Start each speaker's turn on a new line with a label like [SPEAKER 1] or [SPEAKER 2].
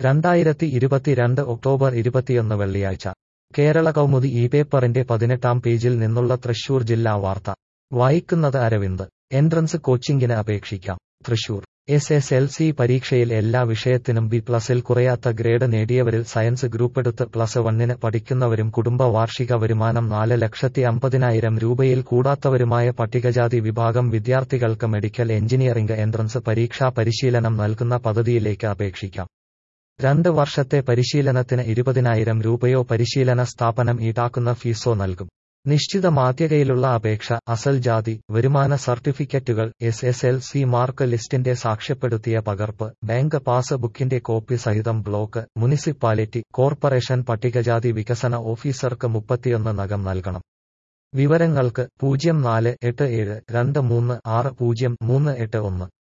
[SPEAKER 1] രണ്ടായിരത്തി ഇരുപത്തിരണ്ട് ഒക്ടോബർ ഇരുപത്തിയൊന്ന് വെള്ളിയാഴ്ച കേരള കൗമുദി ഈ പേപ്പറിന്റെ പതിനെട്ടാം പേജിൽ നിന്നുള്ള തൃശൂർ ജില്ലാ വാർത്ത വായിക്കുന്നത് അരവിന്ദ് എൻട്രൻസ് കോച്ചിംഗിന് അപേക്ഷിക്കാം Thrissur S S L C പരീക്ഷയിൽ എല്ലാ വിഷയത്തിനും ബി പ്ലസിൽ കുറയാത്ത ഗ്രേഡ് നേടിയവരിൽ സയൻസ് ഗ്രൂപ്പെടുത്ത് പ്ലസ് വണ്ണിന് പഠിക്കുന്നവരും കുടുംബ വാർഷിക വരുമാനം നാല് ലക്ഷത്തി അമ്പതിനായിരം രൂപയിൽ കൂടാത്തവരുമായ പട്ടികജാതി വിഭാഗം വിദ്യാർത്ഥികൾക്ക് മെഡിക്കൽ എഞ്ചിനീയറിംഗ് എൻട്രൻസ് പരീക്ഷാ പരിശീലനം നൽകുന്ന പദ്ധതിയിലേക്ക് അപേക്ഷിക്കാം രണ്ട് വർഷത്തെ പരിശീലനത്തിന് ഇരുപതിനായിരം രൂപയോ പരിശീലന സ്ഥാപനം ഈടാക്കുന്ന ഫീസോ നൽകും നിശ്ചിത മാധ്യകയിലുള്ള അപേക്ഷ അസൽ ജാതി വരുമാന സർട്ടിഫിക്കറ്റുകൾ S S L C mark ലിസ്റ്റിന്റെ സാക്ഷ്യപ്പെടുത്തിയ പകർപ്പ് ബാങ്ക് പാസ് ബുക്കിന്റെ കോപ്പി സഹിതം ബ്ലോക്ക് മുനിസിപ്പാലിറ്റി കോർപ്പറേഷൻ പട്ടികജാതി വികസന ഓഫീസർക്ക് മുപ്പത്തിയൊന്ന് നഗം നൽകണം വിവരങ്ങൾക്ക് പൂജ്യം നാല് എട്ട് ഏഴ് രണ്ട് മൂന്ന് ആറ് പൂജ്യം മൂന്ന് എട്ട് ഒന്ന്